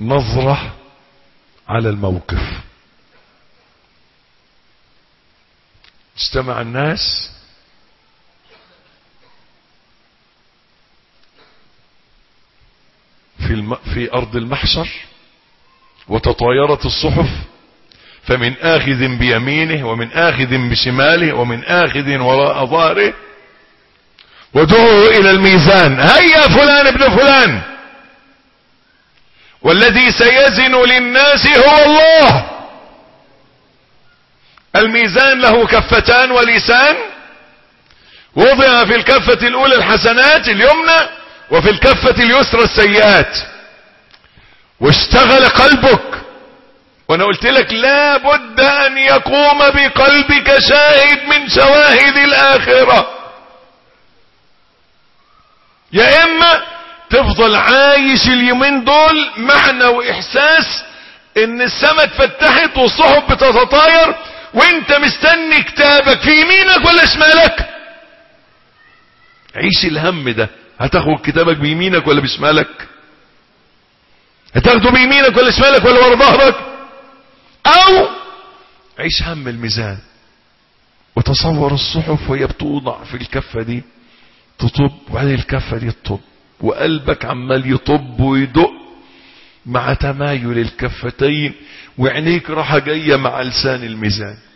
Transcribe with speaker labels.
Speaker 1: نظرة على الموقف اجتمع الناس في, الم... في أرض المحشر وتطايرت الصحف فمن آخذ بيمينه ومن آخذ بشماله ومن آخذ وراء ظهره ودعوا إلى الميزان هيا فلان ابن فلان والذي سيزن للناس هو الله الميزان له كفتان ولسان وضع في الكفة الأولى الحسنات اليمنى وفي الكفة اليسرى السيئات واشتغل قلبك وانا قلت لك لا بد ان يقوم بقلبك شاهد من شواهد الاخرة يا اما تفضل عايش اليومين دول معنى واحساس ان السماء اتفتحت والصحف بتتطاير وانت مستني كتابك في يمينك ولا شمالك عيش الهم ده هتاخد كتابك بيمينك ولا بشمالك هتاخده بيمينك ولا شمالك ولا ورا ظهرك او عيش هم الميزان وتصور الصحف وهي بتوضع في الكفة دي تطب وبعدين الكفة دي تطب وقلبك عمال يطب ويدق مع تمايل الكفتين وعينيك راحة جاية مع لسان الميزان